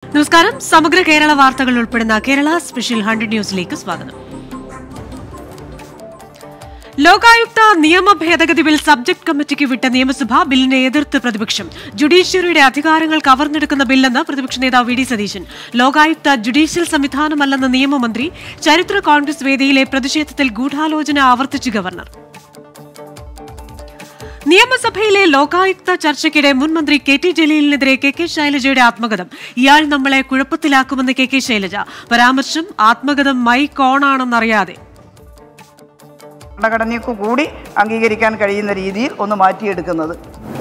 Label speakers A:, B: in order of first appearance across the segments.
A: നമസ്കാരം സമഗ്ര കേരള വാർത്തകൾ ഉൾപ്പെടുന്ന കേരള സ്പെഷ്യൽ ഹൺഡ്രഡ് ന്യൂസിലേക്ക് സ്വാഗതം ലോകായുക്ത നിയമ ഭേദഗതി ബിൽ സബ്ജക്ട് കമ്മിറ്റിക്ക് വിട്ട നിയമസഭ ബില്ലിനെ എതിർത്ത് പ്രതിപക്ഷം ജുഡീഷ്യറിയുടെ അധികാരങ്ങൾ കവർന്നെടുക്കുന്ന ബില്ലെന്ന് പ്രതിപക്ഷ നേതാവ് V D Satheesan Lokayukta judicial സംവിധാനമല്ലെന്ന് നിയമമന്ത്രി ചരിത്ര കോൺഗ്രസ് വേദിയിലെ പ്രതിഷേധത്തിൽ ഗൂഢാലോചന ആവർത്തിച്ച് ഗവർണർ നിയമസഭയിലെ ലോകായുക്ത ചർച്ചയ്ക്കിടെ മുൻ മന്ത്രി കെ ടി ജലീലിനെതിരെ കെ കെ ശൈലജയുടെ ആത്മകഥം ഇയാൾ നമ്മളെ കുഴപ്പത്തിലാക്കുമെന്ന് കെ കെ ശൈലജ പരാമർശം ആത്മകഥം മൈക്ക് ഓണാണെന്നറിയാതെ
B: ഭരണഘടനയ്ക്ക് കൂടി അംഗീകരിക്കാൻ കഴിയുന്ന രീതിയിൽ ഒന്ന് മാറ്റിയെടുക്കുന്നത്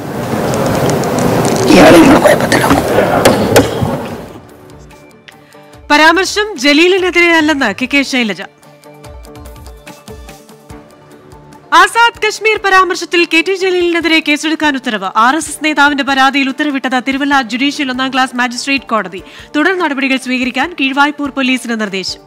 A: പരാമർശം ജലീലിനെതിരെ അല്ലെന്ന് കെ കെ ശൈലജ ആസാദ് കശ്മീർ പരാമർശത്തിൽ കെ ടി ജലീലിനെതിരെ കേസെടുക്കാൻ ഉത്തരവ് ആർ എസ് എസ് നേതാവിന്റെ പരാതിയിൽ ഉത്തരവിട്ടത് തിരുവല്ല ജുഡീഷ്യൽ ഒന്നാം ക്ലാസ് മാജിസ്ട്രേറ്റ് കോടതി തുടർ നടപടികൾ സ്വീകരിക്കാൻ കീഴ്വായ്പൂർ പോലീസിന് നിർദ്ദേശം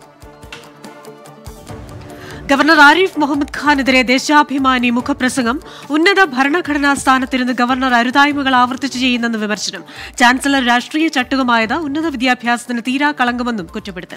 A: ഗവർണർ ആരിഫ് മുഹമ്മദ് ഖാനെതിരെ ദേശാഭിമാനി മുഖപ്രസംഗം ഉന്നത ഭരണഘടനാ സ്ഥാനത്തിരുന്ന് ഗവർണർ അരുതായ്മകൾ ആവർത്തിച്ചു ചെയ്യുന്നെന്ന് വിമർശനം ചാൻസലർ രാഷ്ട്രീയ ചട്ടുകമായത് ഉന്നത വിദ്യാഭ്യാസത്തിന് തീരാ കളങ്കമെന്നും കുറ്റപ്പെടുത്തൽ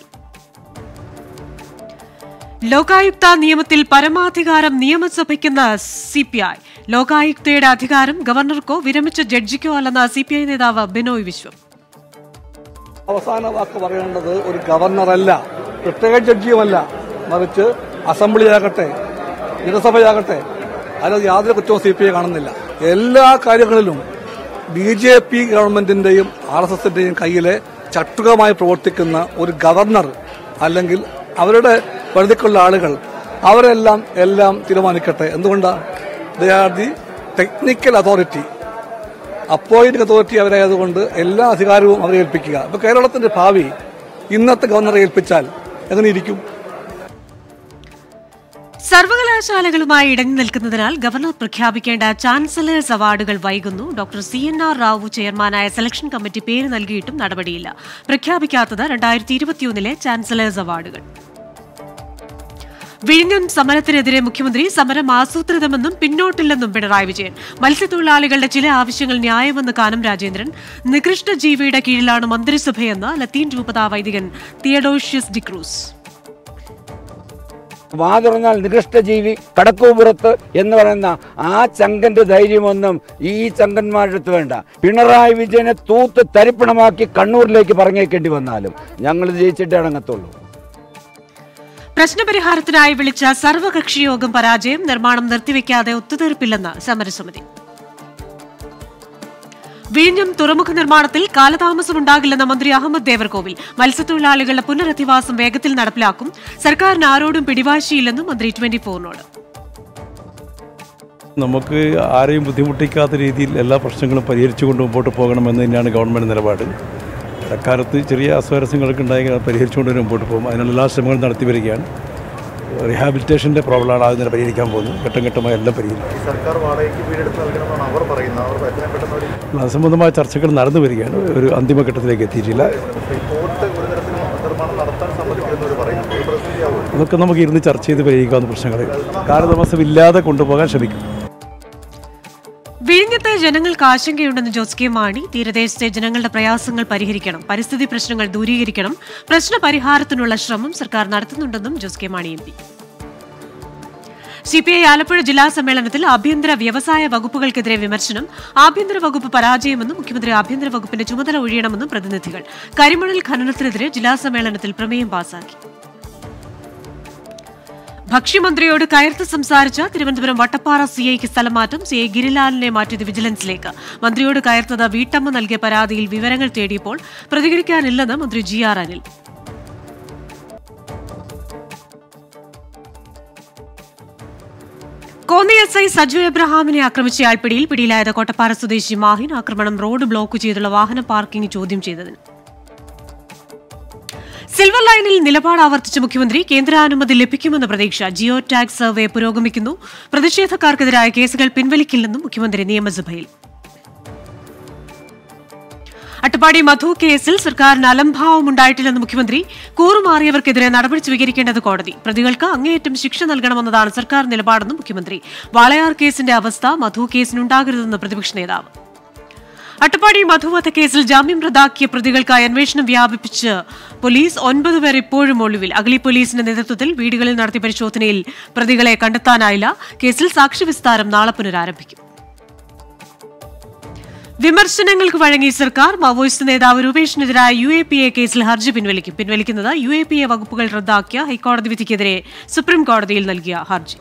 A: ലോകായുക്ത നിയമത്തിൽ പരമാധികാരം നിയമസഭയ്ക്കെന്ന സി പി ഐ ലോകായുക്തയുടെ അധികാരം ഗവർണർക്കോ വിരമിച്ച ജഡ്ജിക്കോ അല്ലെന്ന സി പി ഐ നേതാവ് ബിനോയ് വിശ്വം
C: അവസാന വാക്ക് പറയേണ്ടത് ഒരു ഗവർണറല്ല പ്രത്യേക ജഡ്ജിയുമല്ല മറിച്ച് അസംബ്ലിയാകട്ടെ നിരസഭയാകട്ടെ അതിൽ യാതൊരു കുറ്റവും സി പി ഐ കാണുന്നില്ല എല്ലാ കാര്യങ്ങളിലും ബി ജെ പി ഗവൺമെന്റിന്റെയും ആർ എസ് എസിന്റെയും കയ്യിലെ ചട്ടുകമായി പ്രവർത്തിക്കുന്ന ഒരു ഗവർണർ അല്ലെങ്കിൽ അവരുടെ പരിധിക്കുള്ള ആളുകൾ അവരെല്ലാം എല്ലാം തീരുമാനിക്കട്ടെ എന്തുകൊണ്ടാണ് they are the technical authority appointing authority അവരായതുകൊണ്ട് എല്ലാ അധികാരവും അവരെ ഏൽപ്പിക്കുക അപ്പൊ കേരളത്തിന്റെ ഭാവി ഇന്നത്തെ ഗവർണറെ ഏൽപ്പിച്ചാൽ എങ്ങനെ ഇരിക്കും
A: സർവകലാശാലകളുമായി ഇടഞ്ഞു നിൽക്കുന്നതിനാൽ ഗവർണർ പ്രഖ്യാപിക്കേണ്ട ചാൻസലേഴ്സ് അവാർഡുകൾ വൈകുന്നു doctor C N R Rao ചെയർമാനായ സെലക്ഷൻ കമ്മിറ്റി പേര് നൽകിയിട്ടും നടപടിയില്ല പ്രഖ്യാപിക്കാത്തത് രണ്ടായിരത്തി ഇരുപത്തിയൊന്നിലെ ചാൻസലേഴ്സ് അവാർഡുകൾ വിഴിഞ്ഞം സമരത്തിനെതിരെ മുഖ്യമന്ത്രി സമരം ആസൂത്രിതമെന്നും പിന്നോട്ടില്ലെന്നും പിണറായി വിജയൻ മത്സ്യത്തൊഴിലാളികളുടെ ചില ആവശ്യങ്ങൾ ന്യായമെന്ന് കാനം രാജേന്ദ്രൻ നികൃഷ്ട ജീവിയുടെ കീഴിലാണ് മന്ത്രിസഭയെന്ന് ലത്തീൻ രൂപതാ വൈദികൻ തിയഡോഷ്യസ് ഡിക്രൂസ്
D: വാ തുറന്നാൽ നികൃഷ്ടജീവി കടക്കുപുറത്ത് എന്ന് പറയുന്ന ആ ചങ്കന്റെ ധൈര്യമൊന്നും ഈ ചങ്കന്മാരുടെ അടുത്ത് വേണ്ട പിണറായി വിജയനെ തൂത്ത് തരിപ്പണമാക്കി കണ്ണൂരിലേക്ക് പറഞ്ഞേക്കേണ്ടി വന്നാലും ഞങ്ങൾ ജയിച്ചിട്ടേ അടങ്ങത്തുള്ളൂ
A: പ്രശ്നപരിഹാരത്തിനായി വിളിച്ച സർവകക്ഷി യോഗം പരാജയം നിർമ്മാണം നിർത്തിവെക്കാതെ ഒത്തുതീർപ്പില്ലെന്ന് സമരസമിതി വിഴിഞ്ഞം തുറമുഖ നിർമ്മാണത്തിൽ കാലതാമസമുണ്ടാകില്ലെന്ന മന്ത്രി അഹമ്മദ് ദേവർകോവിൽ മത്സ്യത്തൊഴിലാളികളുടെ പുനരധിവാസം വേഗത്തിൽ നടപ്പിലാക്കും സർക്കാരിന് ആരോടും പിടിവാശിയില്ലെന്നും മന്ത്രി ട്വന്റി ഫോറിനോട്
E: നമുക്ക് ആരെയും ബുദ്ധിമുട്ടിക്കാത്ത രീതിയിൽ എല്ലാ പ്രശ്നങ്ങളും പരിഹരിച്ചുകൊണ്ട് മുമ്പോട്ട് പോകണമെന്ന് തന്നെയാണ് ഗവൺമെൻറ് നിലപാട് അക്കാലത്ത് ചെറിയ അസ്വാരസ്യങ്ങളൊക്കെ ഉണ്ടായെങ്കിൽ അത് പരിഹരിച്ചുകൊണ്ട് തന്നെ മുമ്പോട്ട് പോകും അതിനുള്ള എല്ലാ ശ്രമങ്ങളും നടത്തി വരികയാണ് റീഹാബിലിറ്റേഷൻ്റെ പ്രോബ്ലമാണ് ആദ്യം തന്നെ പരിഹരിക്കാൻ പോകുന്നത് ഘട്ടം ഘട്ടമായി എല്ലാം പരിഹരിക്കും
F: സർക്കാർ വാടകയ്ക്ക് വീടെടുത്ത് നൽകണമെന്നാണ് അവർ പറയുന്നത് അവർ എത്രയും പെട്ടെന്ന് ഒരു
E: അത് സംബന്ധമായ ചർച്ചകൾ നടന്നു വരികയാണ് ഒരു അന്തിമഘട്ടത്തിലേക്ക് എത്തിയിട്ടില്ല
F: റിപ്പോർട്ട് ഒരു തരത്തിലും നിർമ്മാണം നടത്താൻ സമ്മതിക്കില്ലെന്നവർ പറയുന്നു ഒരു പ്രതിസന്ധിയാവും
E: അതൊക്കെ നമുക്ക് ഇരുന്ന് ചർച്ച ചെയ്ത് പരിഹരിക്കാവുന്ന പ്രശ്നങ്ങൾ കാലതാമസമില്ലാതെ കൊണ്ടുപോകാൻ ശ്രമിക്കും
A: വിഴിഞ്ഞത്തെ ജനങ്ങൾക്ക് ആശങ്കയുണ്ടെന്ന് ജോസ് കെ മാണി തീരദേശത്തെ ജനങ്ങളുടെ പ്രയാസങ്ങൾ പരിഹരിക്കണം പരിസ്ഥിതി പ്രശ്നങ്ങൾ ദൂരീകരിക്കണം പ്രശ്ന പരിഹാരത്തിനുള്ള ശ്രമം സർക്കാർ നടത്തുന്നുണ്ടെന്നും Jose K Mani M P CPI Alappuzha ജില്ലാ സമ്മേളനത്തിൽ ആഭ്യന്തര വ്യവസായ വകുപ്പുകൾക്കെതിരെ വിമർശനം ആഭ്യന്തര വകുപ്പ് പരാജയമെന്നും മുഖ്യമന്ത്രി ആഭ്യന്തര വകുപ്പിന്റെ ചുമതല ഒഴിയണമെന്നും പ്രതിനിധികൾ കരിമണൽ ഖനനത്തിനെതിരെ ജില്ലാ സമ്മേളനത്തിൽ പ്രമേയം പാസാക്കി ഭക്ഷ്യമന്ത്രിയോട് കയർത്ത് സംസാരിച്ച തിരുവനന്തപുരം വട്ടപ്പാറ സിഐക്ക് സ്ഥലമാറ്റം സിഐ ഗിരിലാലിനെ മാറ്റിയത് വിജിലൻസിലേക്ക് മന്ത്രിയോട് കയർത്തത് വീട്ടമ്മ നൽകിയ പരാതിയിൽ വിവരങ്ങൾ തേടിയപ്പോൾ പ്രതികരിക്കാനില്ലെന്ന് മന്ത്രി G R Anil Konni S I Saju എബ്രഹാമിനെ ആക്രമിച്ചയാൾ പിടിയിൽ പിടിയിലായത് കോട്ടപ്പാറ സ്വദേശി മാഹിൻ ആക്രമണം റോഡ് ബ്ലോക്ക് ചെയ്തുള്ള വാഹന പാർക്കിംഗ് ചോദ്യം ചെയ്തതിന് സിൽവർ ലൈനിൽ നിലപാട് ആവർത്തിച്ച മുഖ്യമന്ത്രി കേന്ദ്രാനുമതി ലഭിക്കുമെന്ന പ്രതീക്ഷ ജിയോ ടാഗ് സർവേ പുരോഗമിക്കുന്നു പ്രതിഷേധക്കാർക്കെതിരായ കേസുകൾ പിൻവലിക്കില്ലെന്നും മുഖ്യമന്ത്രി നിയമസഭയിൽ അട്ടപ്പാടി മധു കേസിൽ സർക്കാരിന് അലംഭാവം ഉണ്ടായിട്ടില്ലെന്ന് മുഖ്യമന്ത്രി കൂറുമാറിയവർക്കെതിരെ നടപടി സ്വീകരിക്കേണ്ടത് കോടതി പ്രതികൾക്ക് അങ്ങേയറ്റം ശിക്ഷ നൽകണമെന്നതാണ് സർക്കാർ നിലപാടെന്നും മുഖ്യമന്ത്രി വാളയാർ കേസിന്റെ അവസ്ഥ മധു കേസിനുണ്ടാകരുതെന്ന് പ്രതിപക്ഷ നേതാവ് അട്ടപ്പാടി മധുവധ കേസിൽ ജാമ്യം റദ്ദാക്കിയ പ്രതികൾക്കായി അന്വേഷണം വ്യാപിപ്പിച്ച് പോലീസ് ഒൻപത് പേർ ഇപ്പോഴും ഒളിവിൽ അഗളി പോലീസിന്റെ നേതൃത്വത്തിൽ വീടുകളിൽ നടത്തിയ പരിശോധനയിൽ പ്രതികളെ കണ്ടെത്താനായില്ല കേസിൽ സാക്ഷി വിസ്താരം നാളെ പുനരാരംഭിക്കും വിമർശനങ്ങൾക്ക് വഴങ്ങി സർക്കാർ മാവോയിസ്റ്റ് നേതാവ് രൂപേഷിനെതിരായ യു എ പി എ കേസിൽ ഹർജി പിൻവലിക്കും പിൻവലിക്കുന്നത് യു എ പി എ വകുപ്പുകൾ റദ്ദാക്കിയ ഹൈക്കോടതി വിധിക്കെതിരെ സുപ്രീം കോടതിയിൽ നൽകിയ ഹർജി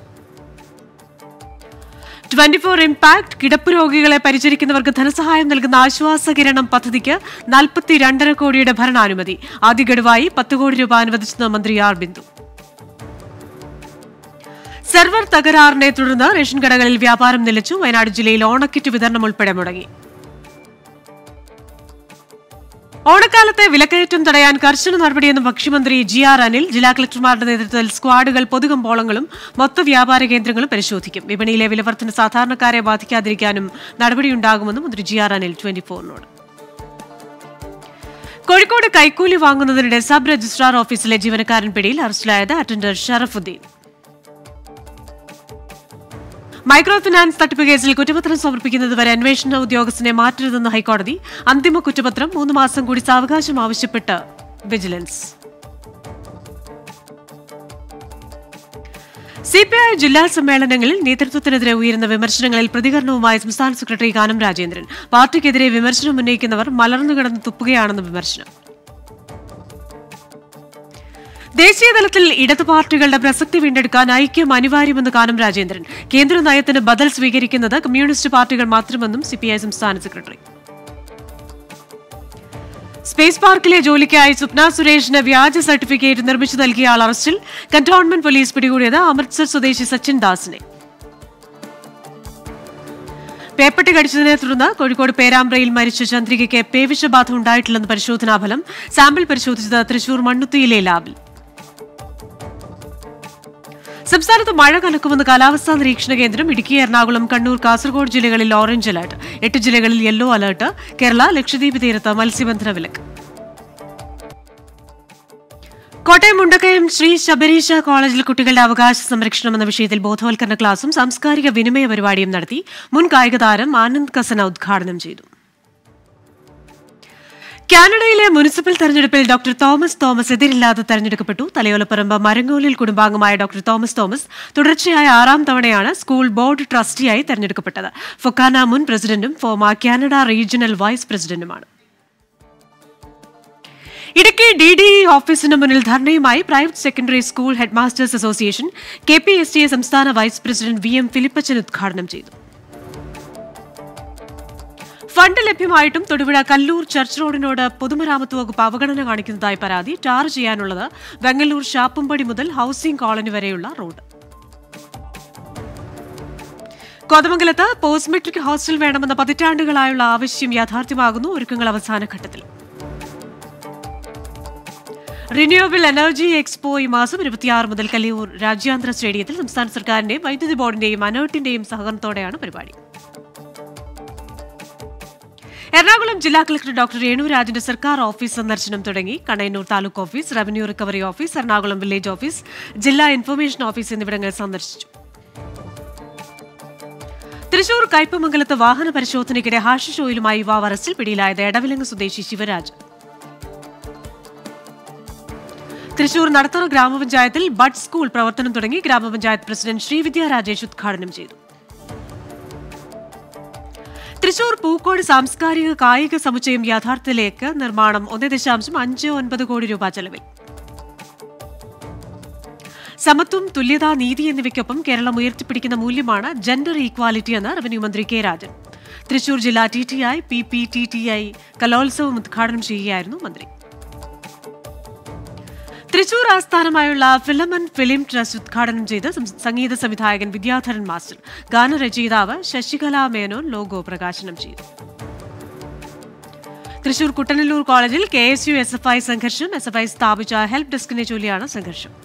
A: ട്വന്റി ഫോർ ഇംപാക്ട് കിടപ്പ് രോഗികളെ പരിചരിക്കുന്നവർക്ക് ധനസഹായം നൽകുന്ന ആശ്വാസ കിരണം പദ്ധതിക്ക് നാൽപ്പത്തി രണ്ടര കോടിയുടെ ഭരണാനുമതി ആദ്യ ഗഡുവായി പത്ത് കോടി രൂപ അനുവദിച്ചെന്ന് മന്ത്രി ആർ ബിന്ദു സെർവർ തകരാറിനെ തുടർന്ന് റേഷൻ കടകളിൽ വ്യാപാരം നിലച്ചു വയനാട് ജില്ലയിൽ ഓണക്കിറ്റ് വിതരണം ഉൾപ്പെടെ മുടങ്ങി ഓണക്കാലത്തെ വിലക്കയറ്റം തടയാൻ കർശന നടപടിയെന്ന് ഭക്ഷ്യമന്ത്രി ജി ആർ അനിൽ ജില്ലാ കളക്ടർമാരുടെ നേതൃത്വത്തിൽ സ്ക്വാഡുകൾ പൊതുകമ്പോളങ്ങളും മൊത്ത വ്യാപാര കേന്ദ്രങ്ങളും പരിശോധിക്കും വിപണിയിലെ വിലവർധന സാധാരണക്കാരെ ബാധിക്കാതിരിക്കാനും നടപടിയുണ്ടാകുമെന്നും മന്ത്രി ജി ആർ അനിൽ ട്വന്റി ഫോറിനോട് കോഴിക്കോട് കൈക്കൂലി വാങ്ങുന്നതിനിടെ സബ് രജിസ്ട്രാർ ഓഫീസിലെ ജീവനക്കാരൻ പിടിയിൽ അറസ്റ്റിലായത് അറ്റൻഡർ ഷറഫുദ്ദീൻ മൈക്രോ ഫിനാൻസ് തട്ടിപ്പ് കേസിൽ കുറ്റപത്രം സമർപ്പിക്കുന്നതുവരെ അന്വേഷണ ഉദ്യോഗസ്ഥനെ മാറ്റരുതെന്ന് ഹൈക്കോടതി അന്തിമ കുറ്റപത്രം മൂന്ന് മാസം കൂടി സാവകാശം ആവശ്യപ്പെട്ട് വിജിലൻസ് സിപിഐ ജില്ലാ സമ്മേളനങ്ങളിൽ നേതൃത്വത്തിനെതിരെ ഉയരുന്ന വിമർശനങ്ങളിൽ പ്രതികരണവുമായി സംസ്ഥാന സെക്രട്ടറി കാനം രാജേന്ദ്രൻ പാർട്ടിക്കെതിരെ വിമർശനം ഉന്നയിക്കുന്നവർ മലർന്നു കിടന്ന് തുപ്പുകയാണെന്ന് വിമർശനം ദേശീയതലത്തിൽ ഇടതു പാർട്ടികളുടെ പ്രസക്തി വീണ്ടെടുക്കാൻ ഐക്യം അനിവാര്യമെന്ന് കാനം രാജേന്ദ്രൻ കേന്ദ്ര നയത്തിന് ബദൽ സ്വീകരിക്കുന്നത് കമ്മ്യൂണിസ്റ്റ് പാർട്ടികൾ മാത്രമെന്നും സിപിഐ സംസ്ഥാന സെക്രട്ടറി സ്പേസ് പാർക്കിലെ ജോലിക്കായി സ്വപ്ന സുരേഷിന് വ്യാജ സർട്ടിഫിക്കറ്റ് നിർമ്മിച്ചു നൽകിയ ആൾ അറസ്റ്റിൽ കന്റോൺമെന്റ് പോലീസ് പിടികൂടിയത് അമൃത്സർ സ്വദേശി സച്ചിൻ ദാസിനെ പേപ്പട്ടി കടിച്ചതിനെ തുടർന്ന് കോഴിക്കോട് പേരാമ്പ്രയിൽ മരിച്ച ചന്ദ്രികയ്ക്ക് പേവിഷബാധ ഉണ്ടായിട്ടില്ലെന്ന് പരിശോധനാ ഫലം സാമ്പിൾ പരിശോധിച്ചത് തൃശൂർ മണ്ണുത്തിയിലെ ലാബിൽ സംസ്ഥാനത്ത് മഴ കനക്കുമെന്ന് കാലാവസ്ഥാ നിരീക്ഷണ കേന്ദ്രം ഇടുക്കി എറണാകുളം കണ്ണൂർ കാസർഗോഡ് ജില്ലകളിൽ ഓറഞ്ച് അലർട്ട് എട്ട് ജില്ലകളിൽ യെല്ലോ അലർട്ട് കേരള ലക്ഷദ്വീപ് തീരത്ത് മത്സ്യബന്ധന വിലക്ക് കോട്ടയം മുണ്ടക്കയം ശ്രീ ശബരീശ കോളേജിൽ കുട്ടികളുടെ അവകാശ സംരക്ഷണം എന്ന വിഷയത്തിൽ ബോധവൽക്കരണ ക്ലാസും സാംസ്കാരിക വിനിമയ പരിപാടിയും നടത്തി മുൻ കായിക താരം ആനന്ദ് കസന ഉദ്ഘാടനം ചെയ്തു കാനഡയിലെ മുനിസിപ്പൽ തെരഞ്ഞെടുപ്പിൽ ഡോക്ടർ തോമസ് തോമസ് എതിരില്ലാതെ തെരഞ്ഞെടുക്കപ്പെട്ടു തലയോലപ്പറമ്പ് മരങ്ങോലിൽ കുടുംബാംഗമായ ഡോക്ടർ തോമസ് തോമസ് തുടർച്ചയായ ആറാം തവണയാണ് സ്കൂൾ ബോർഡ് ട്രസ്റ്റിയായി തെരഞ്ഞെടുക്കപ്പെട്ടത് ഫൊക്കാന മുൻ പ്രസിഡന്റും ഫോമ കാനഡ റീജിയണൽ വൈസ് പ്രസിഡന്റുമാണ് ഇടുക്കി ഡി ഡി ഓഫീസിന് മുന്നിൽ ധർണയുമായി private secondary school head masters association K P S T A സംസ്ഥാന വൈസ് പ്രസിഡന്റ് വി എം ഫിലിപ്പച്ചൻ ഉദ്ഘാടനം ചെയ്തു ഫണ്ട് ലഭ്യമായിട്ടും തൊടുപുഴ കല്ലൂർ ചർച്ച് റോഡിനോട് പൊതുമരാമത്ത് വകുപ്പ് അവഗണന കാണിക്കുന്നതായി പരാതി ടാർ ചെയ്യാനുള്ളത് വെങ്ങല്ലൂർ ഷാപ്പുംപടി മുതൽ ഹൌസിംഗ് കോളനി വരെയുള്ള റോഡ് കോതമംഗലത്ത് പോസ്റ്റ് മെട്രിക് ഹോസ്റ്റൽ വേണമെന്ന പതിറ്റാണ്ടുകളായുള്ള ആവശ്യം യാഥാർത്ഥ്യമാകുന്നു ഒരുക്കങ്ങൾ അവസാന ഘട്ടത്തിൽ റിന്യൂവബിൾ എനർജി എക്സ്പോ ഈ മാസം ഇരുപത്തിയാറ് മുതൽ കലിയൂർ രാജ്യാന്തര സ്റ്റേഡിയത്തിൽ സംസ്ഥാന സർക്കാരിന്റെയും വൈദ്യുതി ബോർഡിന്റെയും അനേർട്ടിന്റെയും സഹകരണത്തോടെയാണ് പരിപാടി എറണാകുളം ജില്ലാ കളക്ടർ ഡോക്ടർ രേണുരാജിന്റെ സർക്കാർ ഓഫീസ് സന്ദർശനം തുടങ്ങി Kanayannur taluk office revenue recovery office Ernakulam village office ജില്ലാ ഇൻഫർമേഷൻ ഓഫീസ് എന്നിവിടങ്ങൾ സന്ദർശിച്ചു തൃശൂർ കയ്പമംഗലത്ത് വാഹന പരിശോധനയ്ക്കിടെ ഹാഷിഷ് ഓയിലുമായി യുവാവ് അറസ്റ്റിൽ പിടിയിലായത് എടവിലങ്ങ് സ്വദേശി ശിവരാജ് തൃശൂർ നടത്തറ ഗ്രാമപഞ്ചായത്തിൽ ബഡ് സ്കൂൾ പ്രവർത്തനം തുടങ്ങി ഗ്രാമപഞ്ചായത്ത് പ്രസിഡന്റ് ശ്രീവിദ്യ രാജേഷ് ഉദ്ഘാടനം ചെയ്തു തൃശൂർ പൂക്കോട് സാംസ്കാരിക കായിക സമുച്ചയം യാഥാർത്ഥ്യത്തിലേക്ക് നിർമ്മാണം ഒന്ന് ദശാംശം അഞ്ച് ഒൻപത് കോടി രൂപ ചെലവിൽ സമത്വം തുല്യത നീതി എന്നിവയ്ക്കൊപ്പം കേരളം ഉയർത്തിപ്പിടിക്കുന്ന മൂല്യമാണ് ജെൻഡർ ഈക്വാലിറ്റി എന്ന് റവന്യൂ മന്ത്രി കെ രാജൻ തൃശൂർ ജില്ലാ T T I P P T T I കലോത്സവം ഉദ്ഘാടനം ചെയ്യുകയായിരുന്നു മന്ത്രി തൃശൂർ ആസ്ഥാനമായുള്ള ഫിലമൻ ഫിലിം ട്രസ്റ്റ് ഉദ്ഘാടനം ചെയ്ത് സം- സംഗീത സംവിധായകൻ വിദ്യാധരൻ മാസ്റ്റർ ഗാനരചയിതാവ് ശശികല മേനോൻ ലോഗോ പ്രകാശനം ചെയ്തു തൃശൂർ കുട്ടനല്ലൂർ കോളേജിൽ K S U S F I സംഘർഷം എസ് എഫ് ഐ സ്ഥാപിച്ച ഹെൽപ്പ് ഡെസ്കിനെ ചൊല്ലിയാണ് സംഘർഷം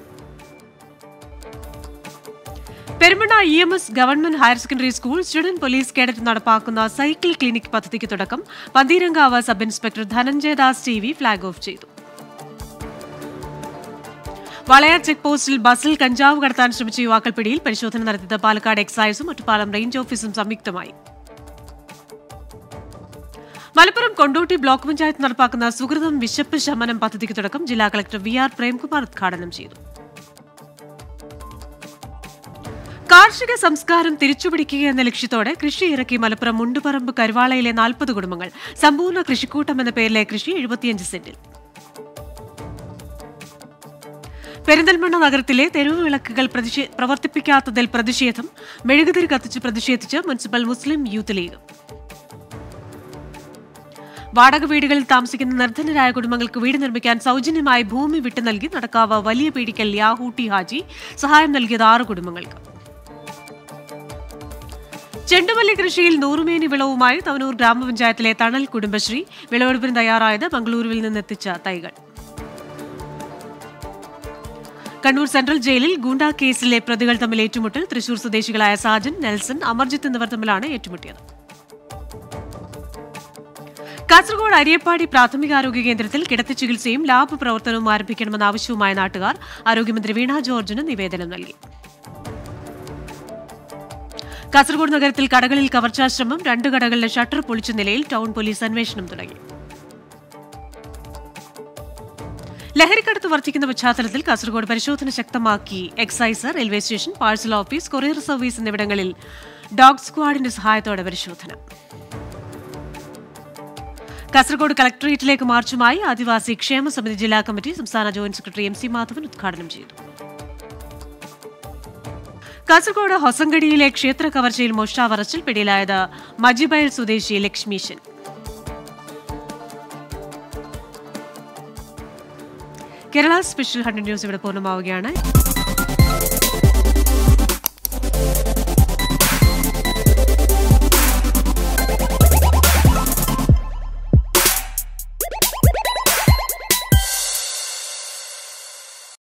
A: Perumanna E M S government higher secondary school student police cadet നടപ്പാക്കുന്ന സൈക്കിൾ ക്ലിനിക് പദ്ധതിക്ക് തുടക്കം Pantheerankavu sub inspector Dhananjaya Das T V flag off ചെയ്തു വളയാർ ചെക്ക് പോസ്റ്റിൽ ബസ്സിൽ കഞ്ചാവ് കടത്താൻ ശ്രമിച്ച യുവാക്കൾ പിടിയിൽ പരിശോധന നടത്തിയത് പാലക്കാട് എക്സൈസും ഒറ്റപ്പാലം റേഞ്ച് ഓഫീസും സംയുക്തമായി മലപ്പുറം കൊണ്ടോട്ടി ബ്ലോക്ക് പഞ്ചായത്ത് നടപ്പാക്കുന്ന സുഹൃതം വിശപ്പ് ശമനം പദ്ധതിക്ക് തുടക്കം ജില്ലാ കളക്ടർ വി ആർ പ്രേംകുമാർ ഉദ്ഘാടനം ചെയ്തു കാർഷിക സംസ്കാരം തിരിച്ചുപിടിക്കുക എന്ന ലക്ഷ്യത്തോടെ കൃഷി ഇറക്കി മലപ്പുറം മുണ്ടുപറമ്പ് കരുവാളയിലെ നാൽപ്പത് കുടുംബങ്ങൾ സമ്പൂർണ്ണ കൃഷിക്കൂട്ടം എന്ന പേരിലെ കൃഷി എഴുപത്തിയഞ്ച് സെന്റിൽ പെരിന്തൽമണ്ണ നഗരത്തിലെ തെരുവ് വിളക്കുകൾ പ്രതിഷേ- പ്രവർത്തിപ്പിക്കാത്തതിൽ പ്രതിഷേധം മെഴുകുതിരി കത്തിച്ച് പ്രതിഷേധിച്ച് മുനിസിപ്പൽ മുസ്ലിം യൂത്ത് ലീഗ് വാടക വീടുകളിൽ താമസിക്കുന്ന നിർധനരായ കുടുംബങ്ങൾക്ക് വീട് നിർമ്മിക്കാൻ സൗജന്യമായി ഭൂമി വിട്ടു നൽകി നടക്കാവ് വലിയ പീടിക്കൽ യാഹൂട്ടി ഹാജി സഹായം നൽകിയത് ആറ് കുടുംബങ്ങൾക്ക് ചെണ്ടുമല്ലി കൃഷിയിൽ നൂറുമേനി വിളവുമായി തവനൂർ ഗ്രാമപഞ്ചായത്തിലെ തണൽ കുടുംബശ്രീ വിളവെടുപ്പിന് തയ്യാറായത് ബംഗളൂരുവിൽ നിന്നെത്തിച്ച തൈകൾ കണ്ണൂർ സെൻട്രൽ ജയിലിൽ ഗൂണ്ട കേസിലെ പ്രതികൾ തമ്മിൽ ഏറ്റുമുട്ടൽ തൃശൂർ സ്വദേശികളായ സാജൻ നെൽസൺ അമർജിത്ത് എന്നിവർ തമ്മിലാണ് ഏറ്റുമുട്ടിയത് കാസർഗോഡ് അരിയപ്പാടി പ്രാഥമികാരോഗ്യ കേന്ദ്രത്തിൽ കിടത്തി ചികിത്സയും ലാബ് പ്രവർത്തനവും ആരംഭിക്കണമെന്ന ആവശ്യവുമായ നാട്ടുകാർ ആരോഗ്യമന്ത്രി വീണ ജോർജിന് നിവേദനം നൽകി കാസർഗോഡ് നഗരത്തിൽ കടകളിൽ കവർച്ചാശ്രമം രണ്ട് കടകളിലെ ഷട്ടർ പൊളിച്ച നിലയിൽ ടൗൺ പോലീസ് അന്വേഷണം തുടങ്ങി ലഹരിക്കടത്ത് വർദ്ധിക്കുന്ന പശ്ചാത്തലത്തിൽ കാസർഗോഡ് പരിശോധന ശക്തമാക്കി excise railway station parcel office courier service എന്നിവിടങ്ങളിൽ ഡോഗ് സ്ക്വാഡിന്റെ സഹായത്തോടെ പരിശോധന കാസർഗോഡ് കളക്ടറേറ്റിലേക്ക് മാർച്ചുമായി ആദിവാസി ക്ഷേമ സമിതി ജില്ലാ കമ്മിറ്റി സംസ്ഥാന joint secretary M C Madhavan ഉദ്ഘാടനം ചെയ്തു കാസർഗോഡ് ഹൊസങ്കടിയിലെ ക്ഷേത്ര കവർച്ചയിൽ മോഷ്ടാവ് അറസ്റ്റിൽ പിടിയിലായത് മജിബയൽ സ്വദേശി Lakshmishan Kerala special hundred news ഇവിടെ പൂർണ്ണമാവുകയാണ്